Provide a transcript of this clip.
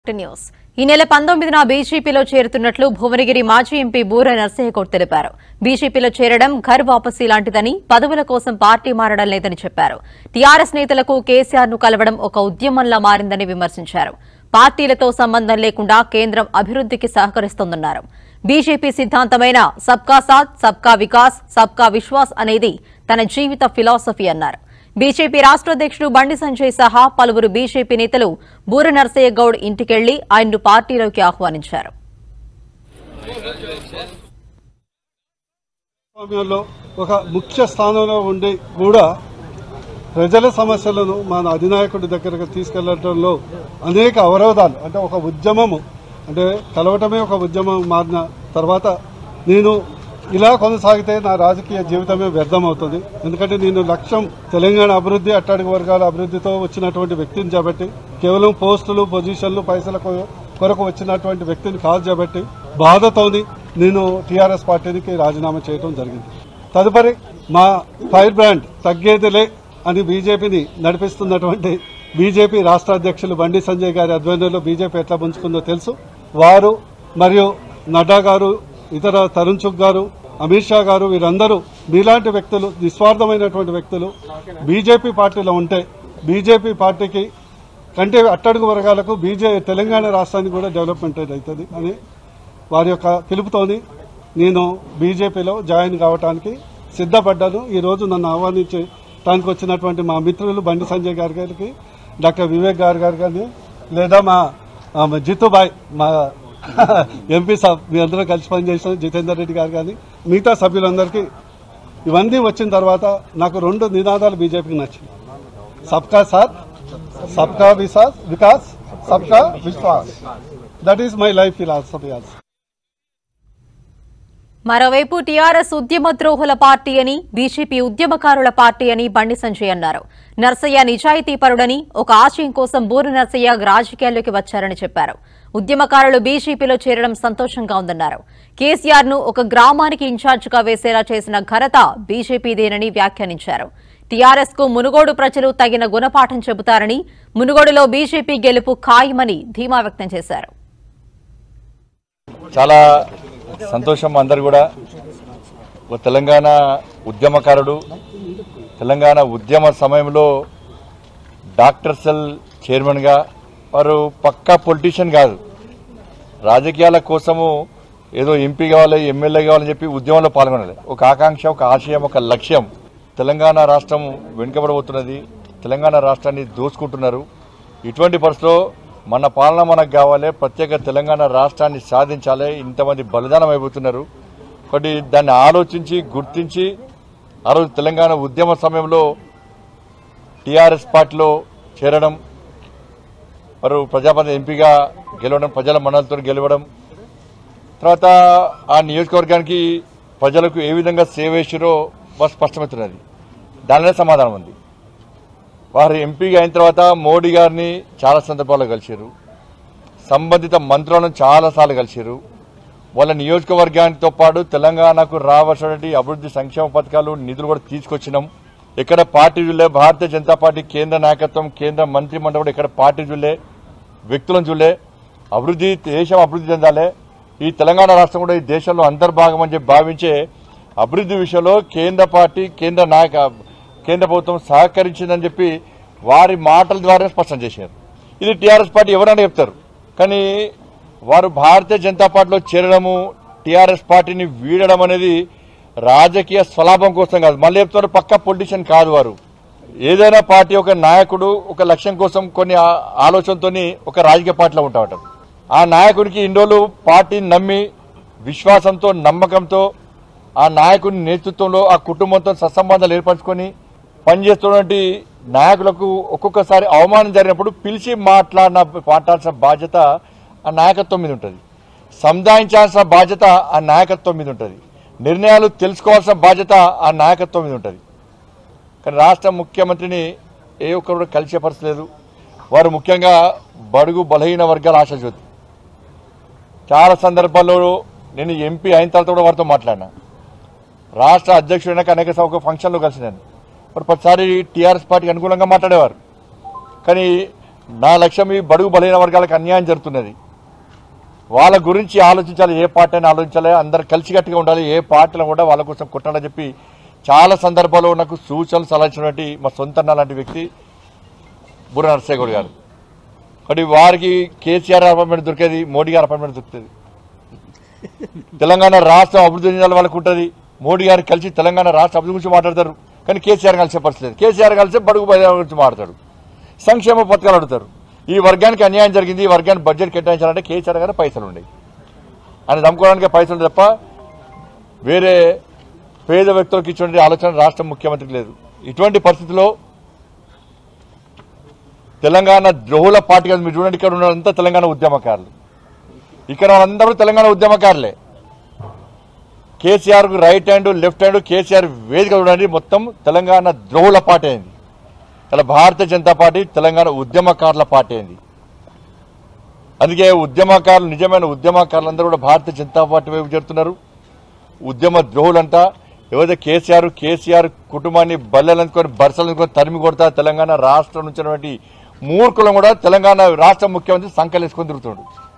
news ఈ నెల పంతొమ్మిదిన బీజేపీలో చేరుతున్నట్లు భువనగిరి మాజీ ఎంపీ బూర నర్సయ్యగౌడ్ తెలిపారు బీజేపీలో చేరడం ఘర్ వాపసీ లాంటిదని పదవుల కోసం పార్టీ మారడం లేదని చెప్పారు టీఆర్ఎస్ నేతలకు కేసీఆర్ ను కలవడం ఒక ఉద్యమంలా మారిందని విమర్శించారు పార్టీలతో సంబంధం లేకుండా కేంద్రం అభివృద్ధికి సహకరిస్తోందన్నారు బీజేపీ సిద్ధాంతమైన సబ్కా సాత్ సబ్కా వికాస్ సబ్కా విశ్వాస్ అనేది తన జీవిత ఫిలాసఫీ అన్నారు బీజేపీ రాష్ట్ర అధ్యక్షుడు బండి సంజయ్ సహా పలువురు బీజేపీ నేతలు బూర నర్సయ్య గౌడ్ ఇంటికెళ్లి ఆయన్ను పార్టీలోకి ఆహ్వానించారు ప్రజాస్వామ్యంలో ఒక ముఖ్య స్థానంలో ఉండి కూడా ప్రజల సమస్యలను మన అధినాయకుడి దగ్గరకు తీసుకెళ్లడంలో అనేక అవరోధాలు అంటే ఒక ఉద్యమము అంటే కలవటమే ఒక ఉద్యమం మారిన తర్వాత నేను ఇలా కొనసాగితే నా రాజకీయ జీవితమే వ్యర్థమవుతుంది ఎందుకంటే నేను లక్ష్యం తెలంగాణ అభివృద్ధి అట్టడుగు వర్గాల అభివృద్ధితో వచ్చినటువంటి వ్యక్తిని కాబట్టి కేవలం పోస్టులు పొజిషన్లు పైసల కొ- కొరకు వచ్చినటువంటి వ్యక్తిని కాదు కాబట్టి బాధతోని నేను టీఆర్ఎస్ పార్టీకి రాజీనామా చేయడం జరిగింది తదుపరి మా ఫైర్ బ్రాండ్ తగ్గేదిలే అని బీజేపీని నడిపిస్తున్నటువంటి బీజేపీ రాష్ట్ర అధ్యక్షులు బండి సంజయ్ గారి ఆధ్వర్యంలో బీజేపీ ఎట్లా పుంజుకుందో తెలుసు వారు మరియు నడ్డా గారు ఇతర తరుణ్ చుక్ గారు అమిత్ షా గారు వీరందరూ మీలాంటి వ్యక్తులు నిస్వార్థమైనటువంటి వ్యక్తులు బీజేపీ పార్టీలో ఉంటే బీజేపీ పార్టీకి కంటే అట్టడుగు వర్గాలకు బీజే తెలంగాణ రాష్ట్రానికి కూడా డెవలప్మెంట్ అవుతుంది అని వారి యొక్క పిలుపుతోని నేను బీజేపీలో జాయిన్ కావడానికి సిద్ధపడ్డాను ఈ రోజు నన్ను ఆహ్వానించడానికి వచ్చినటువంటి మా మిత్రులు బండి సంజయ్ గారి గారికి డాక్టర్ వివేక్ గారు గారు కానీ లేదా మా ఆ, మా జిత్తుబాయ్ మా ఎంపీ సాబ్ మీ అందరూ కలిసి పనిచేసిన జితేందర్ రెడ్డి గారు కానీ మిగతా సభ్యులందరికీ ఇవన్నీ వచ్చిన తర్వాత నాకు రెండు నినాదాలు బీజేపీకి నచ్చింది సబ్కా సాత్ సబ్కా వికాస్ వికాస్ సబ్కా విశ్వాస్ that is my life philosophy also మరోవైపు టీఆర్ఎస్ ఉద్యమ ద్రోహుల పార్టీ అని బీజేపీ ఉద్యమకారుల పార్టీ అని బండి సంజయ్ అన్నారు నర్సయ్య నిజాయితీపరుడని ఒక ఆశయం కోసం బూరు నర్సయ్య రాజకీయాల్లోకి వచ్చారని చెప్పారు ఉద్యమకారులు బీజేపీలో చేరడం సంతోషంగా ఉందన్నారు కేసీఆర్ ను ఒక గ్రామానికి ఇన్ఛార్జిగా వేసేలా చేసిన ఘనత బీజేపీదేనని వ్యాఖ్యానించారు టీఆర్ఎస్ కు మునుగోడు ప్రజలు తగిన గుణపాఠం చెబుతారని మునుగోడులో బీజేపీ గెలుపు ఖాయమని ధీమా వ్యక్తం చేశారు చాలా సంతోషం అందరు కూడా ఒక తెలంగాణ ఉద్యమకారుడు తెలంగాణ ఉద్యమ సమయంలో డాక్టర్ సెల్ చైర్మన్గా వారు పక్కా పొలిటీషియన్ కాదు రాజకీయాల కోసము ఏదో ఎంపీ కావాలి ఎమ్మెల్యే కావాలని చెప్పి ఉద్యమంలో పాల్గొనాలి ఒక ఆకాంక్ష ఒక ఆశయం ఒక లక్ష్యం తెలంగాణ రాష్ట్రం వెనుకబడబోతున్నది తెలంగాణ రాష్ట్రాన్ని దోచుకుంటున్నారు ఇటువంటి పరిస్థితిలో మన పాలన మనకు కావాలి ప్రత్యేక తెలంగాణ రాష్ట్రాన్ని సాధించాలి ఇంతమంది బలిదానం అయిపోతున్నారు ఒకటి దాన్ని ఆలోచించి గుర్తించి ఆ రోజు తెలంగాణ ఉద్యమ సమయంలో టీఆర్ఎస్ పార్టీలో చేరడం వారు ప్రజాపతి ఎంపీగా గెలవడం ప్రజల మండలతో గెలవడం తర్వాత ఆ నియోజకవర్గానికి ప్రజలకు ఏ విధంగా సేవ చేసిరో వారు స్పష్టమవుతున్నది దానిలో సమాధానం ఉంది వారు ఎంపీగా అయిన తర్వాత మోడీ గారిని చాలా సందర్భాల్లో కలిశారు సంబంధిత మంత్రులను చాలాసార్లు కలిశారు వాళ్ళ నియోజకవర్గానితో పాటు తెలంగాణకు రావాల్సినటువంటి అభివృద్ధి సంక్షేమ పథకాలు నిధులు కూడా తీసుకొచ్చినాం ఇక్కడ పార్టీ చూలే భారతీయ జనతా పార్టీ కేంద్ర నాయకత్వం కేంద్ర మంత్రి మండలి కూడా ఇక్కడ పార్టీ చూలే వ్యక్తులను చూలే అభివృద్ధి దేశం అభివృద్ధి చెందాలి ఈ తెలంగాణ రాష్ట్రం కూడా ఈ దేశంలో అంతర్భాగం అని చెప్పి భావించే అభివృద్ధి విషయంలో కేంద్ర పార్టీ కేంద్ర నాయక కేంద్ర ప్రభుత్వం సహకరించిందని చెప్పి వారి మాటల ద్వారా స్పష్టం చేశారు ఇది టీఆర్ఎస్ పార్టీ ఎవరైనా చెప్తారు కానీ వారు భారతీయ జనతా పార్టీలో చేరడము టీఆర్ఎస్ పార్టీని వీడడం అనేది రాజకీయ స్వలాభం కోసం కాదు మళ్ళీ చెప్తారు పక్క పొలిటీషియన్ కాదు వారు ఏదైనా పార్టీ ఒక నాయకుడు ఒక లక్ష్యం కోసం కొన్ని ఆ- ఆలోచనతోని ఒక రాజకీయ పార్టీలో ఉంటా ఉంటారు ఆ నాయకుడికి ఇన్ని రోజులు పార్టీని నమ్మి విశ్వాసంతో నమ్మకంతో ఆ నాయకుడి నేతృత్వంలో ఆ కుటుంబంతో సత్సంబంధాలు ఏర్పరచుకొని పనిచేస్తున్నటువంటి నాయకులకు ఒక్కొక్కసారి అవమానం జరిగినప్పుడు పిలిచి మాట్లాడిన మాట్లాడాల్సిన బాధ్యత ఆ నాయకత్వం మీద ఉంటుంది సముదాయించాల్సిన బాధ్యత ఆ నాయకత్వం మీద ఉంటుంది నిర్ణయాలు తెలుసుకోవాల్సిన బాధ్యత ఆ నాయకత్వం మీద ఉంటుంది కానీ రాష్ట్ర ముఖ్యమంత్రిని ఏ ఒక్కరు కూడా కలిసే పరిస్థితి లేదు వారు ముఖ్యంగా బడుగు బలహీన వర్గాల ఆశాజ్యోతి చాలా సందర్భాల్లో నేను ఎంపీ అయిన తర్వాత కూడా వారితో మాట్లాడినా రాష్ట్ర అధ్యక్షుడైనాక అనేక సభ ఫంక్షన్లో కలిసినాను మరి ప్రతిసారి టీఆర్ఎస్ పార్టీకి అనుకూలంగా మాట్లాడేవారు కానీ నా లక్ష్యం ఈ బడుగు బలహీన వర్గాలకు అన్యాయం జరుగుతున్నది వాళ్ళ గురించి ఆలోచించాలి ఏ పార్టీ అని ఆలోచించాలి అందరు కలిసికట్టుగా ఉండాలి ఏ పార్టీలో కూడా వాళ్ళ కోసం కొట్టాలని చెప్పి చాలా సందర్భాల్లో నాకు సూచనలు సలహా ఇచ్చినటువంటి మా సొంత అన్న లాంటి వ్యక్తి బుర్ర నరసేగౌడ్ గారు కాబట్టి వారికి కేసీఆర్ అపాయింట్మెంట్ దొరికేది మోడీ గారి అపాయింట్మెంట్ దొరుకుతుంది తెలంగాణ రాష్ట్రం అభివృద్ధి చెందాలి వాళ్ళకు ఉంటుంది మోడీ గారు కలిసి తెలంగాణ రాష్ట్ర అభివృద్ధి గురించి మాట్లాడతారు కానీ కేసీఆర్ కలిసే పరిస్థితి లేదు కేసీఆర్ కలిసి బడుగు బలహీన గురించి మాట్లాడతాడు సంక్షేమ పథకాలు అడుగుతారు ఈ వర్గానికి అన్యాయం జరిగింది ఈ వర్గానికి బడ్జెట్ కేటాయించాలంటే కేసీఆర్ గారు పైసలు ఉన్నాయి ఆయన నమ్ముకోవడానికి పైసలు ఉన్నాయి తప్ప వేరే పేద వ్యక్తులకు ఇటువంటి ఆలోచన రాష్ట్ర ముఖ్యమంత్రికి లేదు ఇటువంటి పరిస్థితిలో తెలంగాణ ద్రోహుల పార్టీ కాదు మీరు చూడండి ఇక్కడ ఉన్నదంతా తెలంగాణ ఉద్యమకారులు ఇక్కడ వాళ్ళందరూ తెలంగాణ ఉద్యమకారులే కేసీఆర్ కు right hand left hand KCR వేదిక చూడండి మొత్తం తెలంగాణ ద్రోహుల పార్టీ అయింది ఇలా భారతీయ జనతా పార్టీ తెలంగాణ ఉద్యమకారుల పార్టీ అయింది అందుకే ఉద్యమకారులు నిజమైన ఉద్యమకారులందరూ కూడా భారతీయ జనతా పార్టీ వైపు చేరుతున్నారు ఉద్యమ ద్రోహులంతా ఏవైతే కేసీఆర్ కేసీఆర్ కుటుంబాన్ని బల్లెలందుకొని బరసలందుకొని తరిమి కొడతా తెలంగాణ రాష్ట్రం నుంచి ఉన్నటువంటి మూర్ఖులను కూడా తెలంగాణ రాష్ట్ర ముఖ్యమంత్రి సంకలేసుకొని తిరుగుతున్నాడు